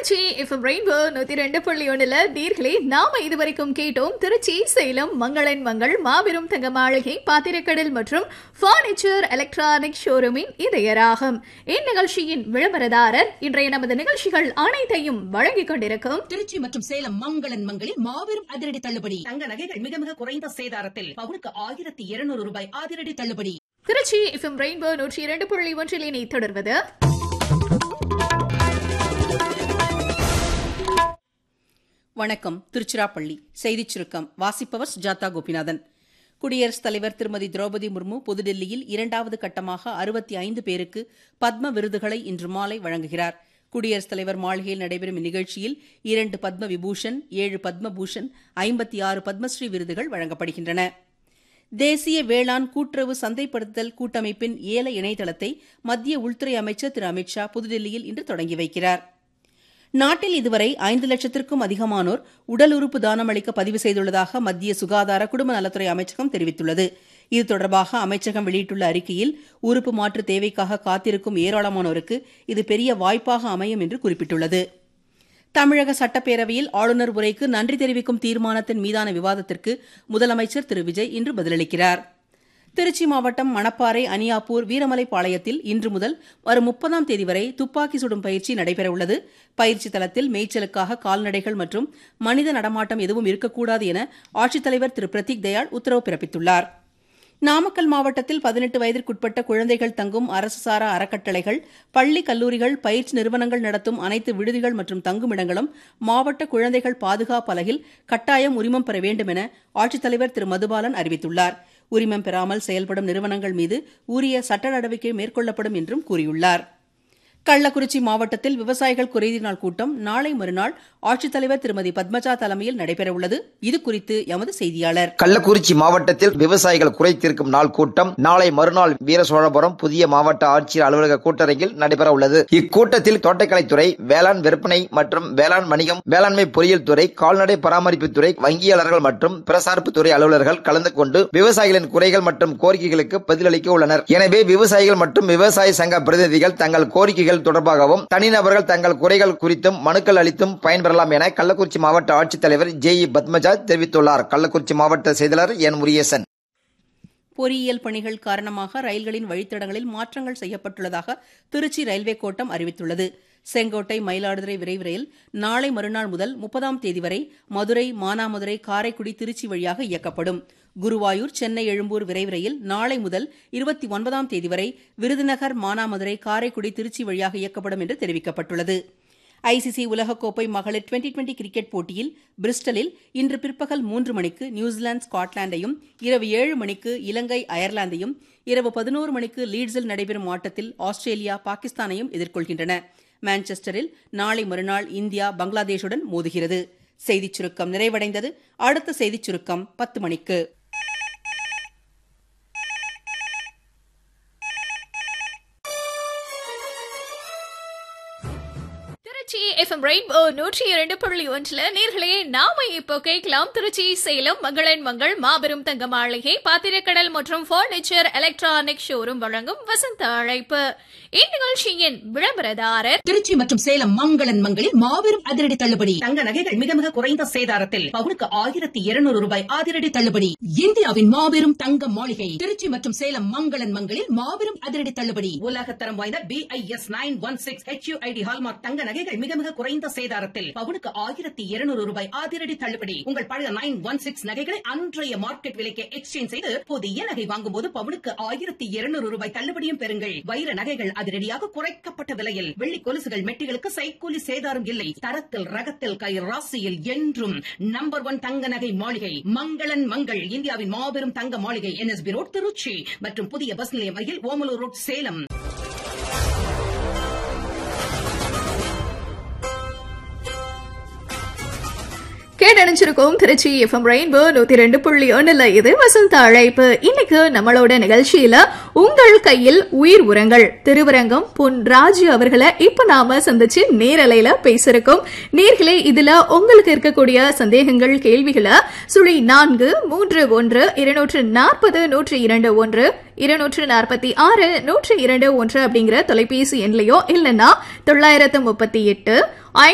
Trichy FM rainbow நூத்தி ரெண்டு புள்ளி ஒண்ணுல நீர்களே நாம இதுவரைக்கும் கேட்டோம் திருச்சி சேலம் மங்களன் மங்கள் மாபெரும் தங்க மாளிகை பாத்திரக்கடல் மற்றும் பர்னிச்சர் எலக்ட்ரானிக் ஷோரூமின் இதயராகும் இந்நிகழ்ச்சியின் விளம்பரதாரர் இன்றைய நமது நிகழ்ச்சிகள் அனைத்தையும் வழங்கிக் கொண்டிருக்கும் திருச்சி மற்றும் சேலம் மங்களன் மங்களில் மாபெரும் அதிரடி தள்ளுபடி தங்க நகைகள் மிக மிக குறைந்த சேதாரத்தில் பவுனுக்கு ஆயிரத்தி இருநூறு ரூபாய் அதிரடி தள்ளுபடி திருச்சி எஃப்எம் ரெயின்போ நூற்றி இரண்டு புள்ளி ஒன்றில் இனி தொடர்வது வணக்கம் திருச்சிராப்பள்ளி செய்திச் சுருக்கம் வாசிப்பவர் சுஜாதா கோபிநாதன் குடியரசுத் தலைவர் திருமதி திரௌபதி முர்மு புதுடில்லியில் இரண்டாவது கட்டமாக அறுபத்தி ஐந்து பேருக்கு பத்ம விருதுகளை இன்று மாலை வழங்குகிறார் குடியரசுத் தலைவர் மாளிகையில் நடைபெறும் இந்நிகழ்ச்சியில் இரண்டு பத்ம விபூஷன் ஏழு பத்ம பூஷன் ஐம்பத்தி ஆறு பத்மஸ்ரீ விருதுகள் வழங்கப்படுகின்றன தேசிய வேளாண் கூட்டுறவு சந்தைப்படுத்தல் கூட்டமைப்பின் ஏல இணையதளத்தை மத்திய உள்துறை அமைச்சர் திரு அமித் ஷா புதுடில்லியில் இன்று தொடங்கி வைக்கிறார் நாட்டில் இதுவரை ஐந்து லட்சத்திற்கும் அதிகமானோர் உடல் உறுப்பு தானம் அளிக்க பதிவு செய்துள்ளதாக மத்திய சுகாதார குடும்ப நலத்துறை அமைச்சகம் தெரிவித்துள்ளது இது தொடர்பாக அமைச்சகம் வெளியிட்டுள்ள அறிக்கையில் உறுப்பு மாற்று தேவைக்காக காத்திருக்கும் ஏராளமானோருக்கு இது பெரிய வாய்ப்பாக அமையும் என்று குறிப்பிட்டுள்ளது தமிழக சட்டப்பேரவையில் ஆளுநர் உரைக்கு நன்றி தெரிவிக்கும் தீர்மானத்தின் மீதான விவாதத்திற்கு முதலமைச்சர் திரு விஜய் இன்று பதிலளிக்கிறார் திருச்சி மாவட்டம் மணப்பாறை அனியாப்பூர் வீரமலைப்பாளையத்தில் இன்று முதல் வரும் முப்பதாம் தேதி வரை துப்பாக்கி சுடும் பயிற்சி நடைபெறவுள்ளது பயிற்சி தளத்தில் மேய்ச்சலுக்காக கால்நடைகள் மற்றும் மனித நடமாட்டம் எதுவும் இருக்கக்கூடாது என ஆட்சித்தலைவர் திரு பிரதீக் தயாள் உத்தரவு பிறப்பித்துள்ளார் நாமக்கல் மாவட்டத்தில் பதினெட்டு வயதிற்குட்பட்ட குழந்தைகள் தங்கும் அரசு சாரா அறக்கட்டளைகள் பள்ளி கல்லூரிகள் பயிற்சி நிறுவனங்கள் நடத்தும் அனைத்து விடுதிகள் மற்றும் தங்குமிடங்களும் மாவட்ட குழந்தைகள் பாதுகாப்பு அலகில் கட்டாயம் உரிமம் பெற வேண்டும் என ஆட்சித்தலைவர் திரு மதுபாலன் அறிவித்துள்ளார் உரிமம் பெறாமல் செயல்படும் நிறுவனங்கள் மீது உரிய சட்ட நடவடிக்கை மேற்கொள்ளப்படும் என்றும் கூறியுள்ளார் கள்ளக்குறிச்சி மாவட்டத்தில் விவசாயிகள் குறைதீர் நாள் கூட்டம் நாளை மறுநாள் ஆட்சித்தலைவர் திருமதி பத்மஜா தலைமையில் நடைபெறவுள்ளது இதுகுறித்து எமது செய்தியாளர் கள்ளக்குறிச்சி மாவட்டத்தில் விவசாயிகள் குறை தீர்க்கும் நாள் கூட்டம் நாளை மறுநாள் வீரசோழபுரம் புதிய மாவட்ட ஆட்சியர் அலுவலக கூட்டரங்கில் நடைபெற உள்ளது இக்கூட்டத்தில் தோட்டக்கலைத்துறை வேளாண் விற்பனை மற்றும் வேளாண் வணிகம் வேளாண்மை பொறியியல் துறை கால்நடை பராமரிப்புத்துறை வங்கியாளர்கள் மற்றும் பிரசார்ப்பு துறை அலுவலர்கள் கலந்து கொண்டு விவசாயிகளின் குறைகள் மற்றும் கோரிக்கைகளுக்கு பதிலளிக்க உள்ளனர் எனவே விவசாயிகள் மற்றும் விவசாய சங்க பிரதிநிதிகள் தங்கள் கோரிக்கைகள் தொடர்பாகவும் தனிநபர்கள் தங்கள் குறைகள் குறித்தும் மனுக்கள் அளித்தும் பயன்பெறலாம் என கள்ளக்குறிச்சி மாவட்ட ஆட்சித்தலைவர் ஜே இ பத்மஜா தெரிவித்துள்ளார் கள்ளக்குறிச்சி மாவட்ட செயலாளர் என் முருகேசன் பொறியியல் பணிகள் காரணமாக ரயில்களின் வழித்தடங்களில் மாற்றங்கள் செய்யப்பட்டுள்ளதாக திருச்சி ரயில்வே கோட்டம் அறிவித்துள்ளது செங்கோட்டை மயிலாடுதுறை விரைவு ரயில் நாளை மறுநாள் முதல் முப்பதாம் தேதி வரை மதுரை மானாமதுரை காரைக்குடி திருச்சி வழியாக இயக்கப்படும் குருவாயூர் சென்னை எழும்பூர் விரைவு ரயில் நாளை முதல் இருபத்தி ஒன்பதாம் தேதி வரை விருதுநகர் மானாமதுரை காரைக்குடி திருச்சி வழியாக இயக்கப்படும் என்று தெரிவிக்கப்பட்டுள்ளது ஐசிசி உலகக்கோப்பை மகளிர் டுவெண்டி டுவெண்டி கிரிக்கெட் போட்டியில் பிரிஸ்டலில் இன்று பிற்பகல் மூன்று மணிக்கு நியூசிலாந்து ஸ்காட்லாந்தையும் இரவு ஏழு மணிக்கு இலங்கை அயர்லாந்தையும் இரவு பதினோரு மணிக்கு லீட்ஸில் நடைபெறும் ஆட்டத்தில் ஆஸ்திரேலியா பாகிஸ்தானையும் எதிர்கொள்கின்றன மான்செஸ்டரில் நாளை மறுநாள் இந்தியா பங்களாதேஷுடன் மோதுகிறது செய்திச் சுருக்கம் நிறைவடைந்தது அடுத்த செய்திச் சுருக்கம் பத்து மணிக்கு திருச்சி எஃப்எம் ரெயின்போ நூற்றி இரண்டு புள்ளி ஒன்றுல நேர்களே நாம இப்போ கேட்கலாம் திருச்சி சேலம் மங்களன் மங்கள் மாபெரும் தங்க மாளிகை பாத்திரக்கடல் மற்றும் பர்னிச்சர் எலக்ட்ரானிக் ஷோரூம் வழங்கும் வசந்த அழைப்பு இந்நிகழ்ச்சியின் விளம்பரதாரர் திருச்சி மற்றும் சேலம் மங்களன் மங்களில் மாபெரும் அதிரடி தள்ளுபடி தங்க நகைகள் மிக மிக குறைந்த சேதாரத்தில் பவுனுக்கு ஆயிரத்தி இருநூறு ரூபாய் அதிரடி தள்ளுபடி இந்தியாவின் மாபெரும் தங்க மாளிகை திருச்சி மற்றும் சேலம் மங்களன் மங்களில் மாபெரும் அதிரடி தள்ளுபடி உலகத்தரம் வாய்ந்த B I S nine one six HUID hallmark தங்க நகைகள் மிக மிக குறைந்த சேதாரத்தில் பவுனுக்கு ஆயிரத்தி இருநூறு ரூபாய் அதிரடி தள்ளுபடி உங்கள் பழைய நைன் ஒன் சிக்ஸ் நகைகளை அன்றைய மார்க்கெட் விலைக்கு எக்ஸ்சேஞ்ச் செய்து புதிய நகை வாங்கும் போது பவுனுக்கு ஆயிரத்தி இருநூறு ரூபாய் தள்ளுபடியும் பெறுங்கள் வைர நகைகள் அதிரடியாக குறைக்கப்பட்ட விலையில் வெள்ளி கொலுசுகள் மெட்டிகளுக்கு சைக்கூலி சேதாரம் இல்லை தரத்தில் ரகத்தில் கை ராசியில் என்றும் நம்பர் ஒன் தங்க நகை மாளிகை மங்களன் மங்கள் இந்தியாவின் மாபெரும் தங்க மாளிகை என்எஸ்பி ரோட் திருச்சி மற்றும் புதிய பஸ் நிலையம் அருகில் ஓமலூர் ரோட் சேலம் கேட்டணிச்சிருக்கோம் திருச்சி எஃப்எம் ரெயின்போ நூத்தி ரெண்டு புள்ளி ஒண்ணுல இது வசந்த அழைப்பு இன்னைக்கு நம்மளோட நிகழ்ச்சியில உங்கள் கையில் உயிர் உரங்கள் திருவரங்கம் பொன் ராஜு அவர்களை இப்ப நாம சந்திச்சு நேரலையில பேசிருக்கோம் நேர்களே இதுல உங்களுக்கு இருக்கக்கூடிய சந்தேகங்கள் கேள்விகளை சுழி நான்கு மூன்று ஒன்று இருநூற்று நாற்பது நூற்றி இரண்டு ஒன்று இருநூற்று நாற்பத்தி ஆறு நூற்றி இரண்டு ஒன்று அப்படிங்கிற தொலைபேசி எண்லையோ இல்லைன்னா தொள்ளாயிரத்து முப்பத்தி எட்டு